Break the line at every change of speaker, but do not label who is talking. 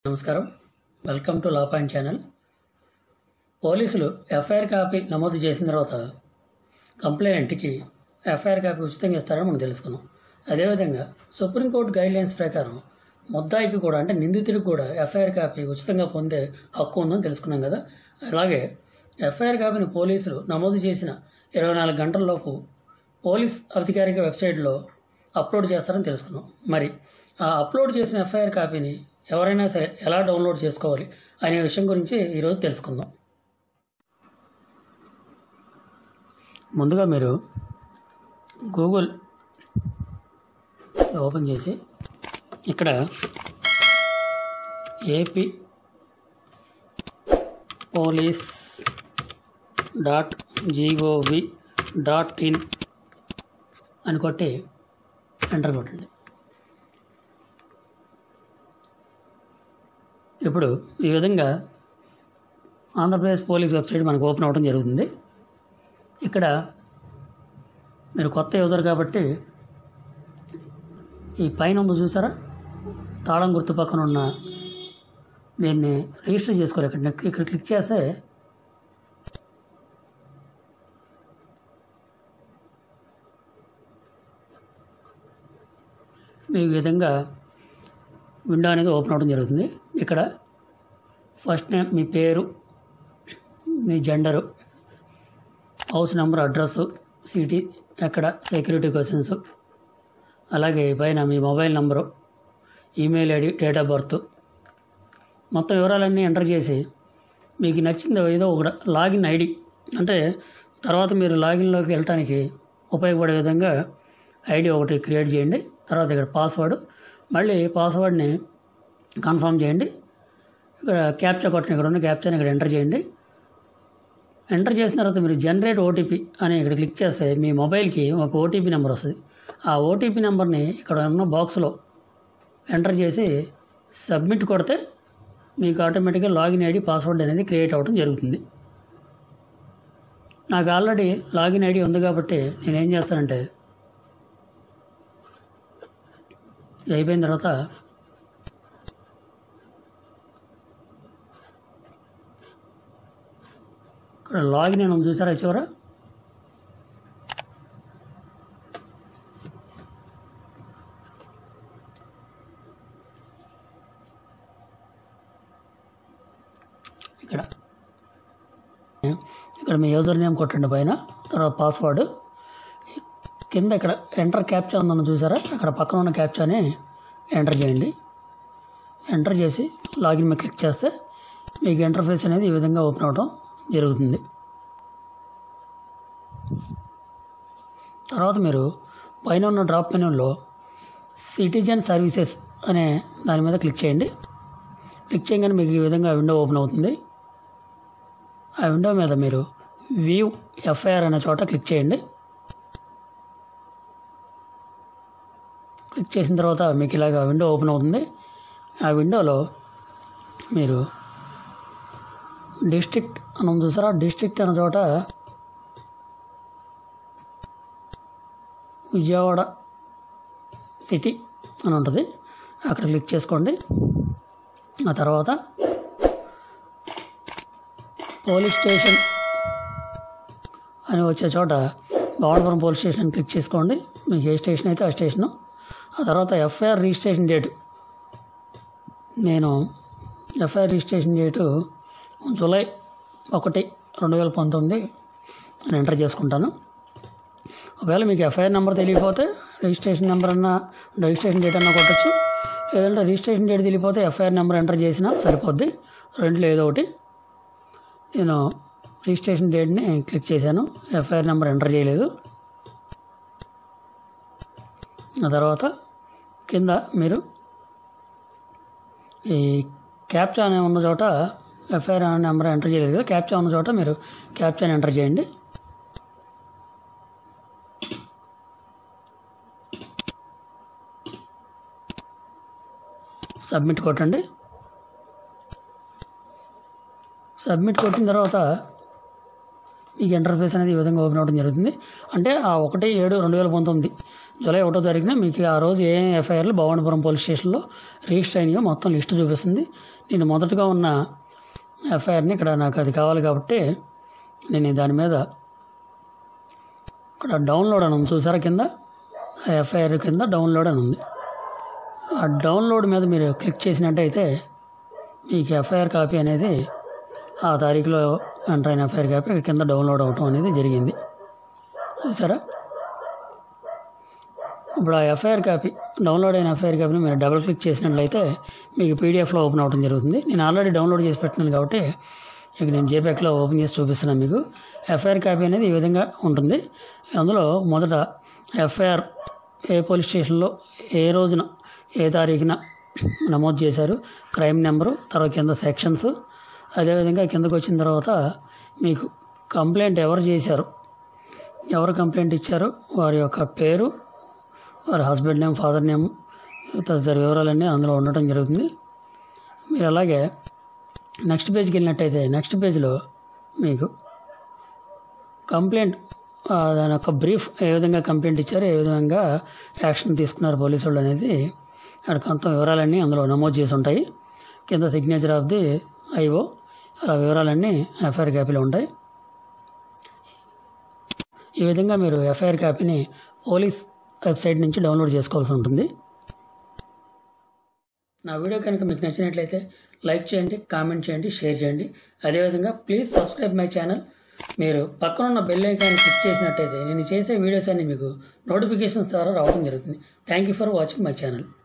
నమస్కారం welcome to law point channel పోలీసులు FIR copy నమోదు చేసిన తర్వాత కంప్లైంట్కి ఎఫ్ఐఆర్ కాపీ ఉచితంగా ఇస్తారని మనం తెలుసుకున్నాం అదేవిధంగా సుప్రీంకోర్టు గైడ్లైన్స్ ప్రకారం ముద్దాయికి కూడా అంటే నిందితుడికి కూడా ఎఫ్ఐఆర్ కాపీ ఉచితంగా పొందే హక్కు ఉందని తెలుసుకున్నాం కదా అలాగే ఎఫ్ఐఆర్ కాపీని పోలీసులు నమోదు చేసిన ఇరవై నాలుగు గంటల్లోపు పోలీస్ అధికారిక వెబ్సైట్లో అప్లోడ్ చేస్తారని తెలుసుకున్నాం మరి ఆ అప్లోడ్ చేసిన ఎఫ్ఐఆర్ కాపీని ఎవరైనా సరే ఎలా డౌన్లోడ్ చేసుకోవాలి అనే విషయం గురించి ఈరోజు తెలుసుకుందాం ముందుగా మీరు గూగుల్ ఓపెన్ చేసి ఇక్కడ AP police dot G O V dot in అని కొట్టి ఎంటర్ కొట్టండి ఇప్పుడు ఈ విధంగా ఆంధ్రప్రదేశ్ పోలీస్ వెబ్సైట్ మనకు ఓపెన్ అవ్వడం జరుగుతుంది ఇక్కడ మీరు కొత్త యూజర్ కాబట్టి ఈ పైన ఉంది చూసారా తాళం గుర్తు పక్కన ఉన్న దీన్ని రిజిస్టర్ చేసుకోవాలి ఇక్కడ నెక్- ఇక్కడ క్లిక్ చేస్తే ఈ విధంగా విండో అనేది ఓపెన్ అవ్వడం జరుగుతుంది ఇక్కడ ఫస్ట్ నేమ్ మీ పేరు మీ gender house number address city ఎక్కడ సెక్యూరిటీ క్వశ్చన్స్ అలాగే పైన మీ mobile number email ID date of birth మొత్తం వివరాలన్నీ ఎంటర్ చేసి మీకు నచ్చింది ఏదో ఒక లాగిన్ ఐడి అంటే తర్వాత మీరు లాగిన్లోకి వెళ్ళటానికి ఉపయోగపడే విధంగా ఐడి ఒకటి క్రియేట్ చేయండి తర్వాత ఇక్కడ పాస్వర్డ్ మళ్ళీ పాస్వర్డ్ని కన్ఫర్మ్ చేయండి ఇక్కడ క్యాప్చా కొట్టిన ఇక్కడ ఉన్న క్యాప్చాని ఇక్కడ ఎంటర్ చేయండి ఎంటర్ చేసిన తర్వాత మీరు జనరేట్ ఓటీపీ అని ఇక్కడ క్లిక్ చేస్తే మీ మొబైల్కి ఒక ఓటీపీ నెంబర్ వస్తుంది ఆ ఓటీపీ నెంబర్ని ఇక్కడ ఉన్న బాక్స్లో ఎంటర్ చేసి సబ్మిట్ కొడితే మీకు ఆటోమేటిక్గా లాగిన్ ఐడి పాస్వర్డ్ అనేది క్రియేట్ అవ్వడం జరుగుతుంది నాకు ఆల్రెడీ లాగిన్ ఐడి ఉంది కాబట్టి నేనేం చేస్తానంటే ఇది అయిపోయిన తర్వాత ఇక్కడ లాగిన్ అని ఉంది చూసారా చివర ఇక్కడ ఇక్కడ మీ యూజర్ నేమ్ కొట్టండి పైన తర్వాత పాస్వర్డ్ కింద ఇక్కడ ఎంటర్ క్యాప్చా ఉందని చూసారా అక్కడ పక్కన ఉన్న క్యాప్చాని ఎంటర్ చేయండి ఎంటర్ చేసి లాగిన్ మీద క్లిక్ చేస్తే మీకు ఇంటర్ఫేస్ అనేది ఈ విధంగా ఓపెన్ అవడం జరుగుతుంది తర్వాత మీరు పైన ఉన్న డ్రాప్ మెనూలో సిటిజన్ సర్వీసెస్ అనే దాని మీద క్లిక్ చేయండి క్లిక్ చేయగానే మీకు ఈ విధంగా విండో ఓపెన్ అవుతుంది ఆ విండో మీద మీరు వ్యూ ఎఫ్ఐఆర్ అనే చోట క్లిక్ చేయండి క్లిక్ చేసిన తర్వాత మీకు ఇలాగ విండో ఓపెన్ అవుతుంది ఆ విండోలో మీరు డిస్ట్రిక్ట్ అని ఉంది చూసారా డిస్ట్రిక్ట్ అనే చోట విజయవాడ సిటీ అని ఉంటుంది అక్కడ క్లిక్ చేసుకోండి ఆ తర్వాత పోలీస్ స్టేషన్ అని వచ్చే చోట భవనపురం పోలీస్ స్టేషన్ అని క్లిక్ చేసుకోండి మీకు ఏ స్టేషన్ అయితే ఆ స్టేషను ఆ తర్వాత ఎఫ్ఐఆర్ రిజిస్ట్రేషన్ డేటు నేను ఎఫ్ఐఆర్ రిజిస్ట్రేషన్ డేటు జూలై ఒకటి రెండు వేల పంతొమ్మిది అని ఎంటర్ చేసుకుంటాను ఒకవేళ మీకు ఎఫ్ఐఆర్ నెంబర్ తెలియకపోతే రిజిస్ట్రేషన్ నెంబర్ అన్న రిజిస్ట్రేషన్ డేట్ అన్నా కొట్టచ్చు లేదంటే రిజిస్ట్రేషన్ డేట్ తెలియకపోతే ఎఫ్ఐఆర్ నెంబర్ ఎంటర్ చేసినా సరిపోద్ది రెండులో ఏదో ఒకటి నేను రిజిస్ట్రేషన్ డేట్ని క్లిక్ చేశాను ఎఫ్ఐఆర్ నెంబర్ ఎంటర్ చేయలేదు ఆ తర్వాత కింద మీరు ఈ క్యాప్చా అనే ఉన్న చోట ఎఫ్ఐఆర్ అనే నెంబర్ ఎంటర్ చేయలేదు కదా క్యాప్చా ఉన్న చోట మీరు క్యాప్చాని ఎంటర్ చేయండి సబ్మిట్ కొట్టండి సబ్మిట్ కొట్టిన తర్వాత మీకు ఇంటర్ఫేస్ అనేది ఈ విధంగా ఓపెన్ అవ్వడం జరుగుతుంది అంటే ఆ ఒకటి ఏడు రెండు వేల పంతొమ్మిది జూలై ఒకటో తారీఖున మీకు ఆ రోజు ఏ ఎఫ్ఐఆర్లు భవానీపురం పోలీస్ స్టేషన్లో రిజిస్టర్ అయినాయో మొత్తం లిస్టు చూపిస్తుంది నేను మొదటగా ఉన్న ఎఫ్ఐఆర్ని ఇక్కడ నాకు అది కావాలి కాబట్టి నేను దాని మీద ఇక్కడ డౌన్లోడ్ అని ఉంది చూసారా కింద ఆ ఎఫ్ఐఆర్ కింద డౌన్లోడ్ అని ఉంది ఆ డౌన్లోడ్ మీద మీరు క్లిక్ చేసినట్టయితే మీకు ఎఫ్ఐఆర్ కాపీ అనేది ఆ తారీఖులో ఎంటర్ అయిన ఎఫ్ఐఆర్ కాపీ ఇక్కడ కింద డౌన్లోడ్ అవటం అనేది జరిగింది చూసారా ఇప్పుడు ఆ ఎఫ్ఐఆర్ కాపీ డౌన్లోడ్ అయిన ఎఫ్ఐఆర్ కాపీని మీరు డబుల్ క్లిక్ చేసినట్లయితే మీకు పీడిఎఫ్లో ఓపెన్ అవడం జరుగుతుంది నేను ఆల్రెడీ డౌన్లోడ్ చేసి పెట్టినాను కాబట్టి ఇక నేను జేపీఎక్లో ఓపెన్ చేసి చూపిస్తున్నాను మీకు ఎఫ్ఐఆర్ కాపీ అనేది ఈ విధంగా ఉంటుంది అందులో మొదట ఎఫ్ఐఆర్ ఏ పోలీస్ స్టేషన్లో ఏ రోజున ఏ తారీఖున నమోదు చేశారు క్రైమ్ నెంబరు తర్వాత కింద సెక్షన్స్ అదేవిధంగా కిందకు వచ్చిన తర్వాత మీకు కంప్లైంట్ ఎవరు చేశారు ఎవరు కంప్లైంట్ ఇచ్చారు వారి యొక్క పేరు వారి హస్బెండ్ నేమ్ ఫాదర్ నేమ్ తదితర వివరాలన్నీ అందులో ఉండటం జరుగుతుంది మీరు అలాగే నెక్స్ట్ పేజ్కి వెళ్ళినట్టయితే నెక్స్ట్ పేజ్లో మీకు కంప్లైంట్ ఆ, దాని యొక్క బ్రీఫ్ ఏ విధంగా కంప్లైంట్ ఇచ్చారు ఏ విధంగా యాక్షన్ తీసుకున్నారు పోలీసు వాళ్ళు అనేది అక్కడ కొంత వివరాలన్నీ అందులో నమోదు చేసి ఉంటాయి కింద సిగ్నేచర్ ఆఫ్ ది ఐఓ అలా వివరాలన్నీ ఎఫ్ఐఆర్ కాపీలో ఉంటాయి ఈ విధంగా మీరు ఎఫ్ఐఆర్ కాపీని పోలీస్ వెబ్సైట్ నుంచి డౌన్లోడ్ చేసుకోవాల్సి ఉంటుంది నా వీడియో కనుక మీకు నచ్చినట్లయితే లైక్ చేయండి కామెంట్ చేయండి షేర్ చేయండి అదేవిధంగా ప్లీజ్ సబ్స్క్రైబ్ మై ఛానల్ మీరు పక్కనున్న బెల్ ఐకాన్ క్లిక్ చేసినట్టయితే నేను చేసే వీడియోస్ అన్ని మీకు నోటిఫికేషన్స్ ద్వారా రావడం జరుగుతుంది thank you for watching my channel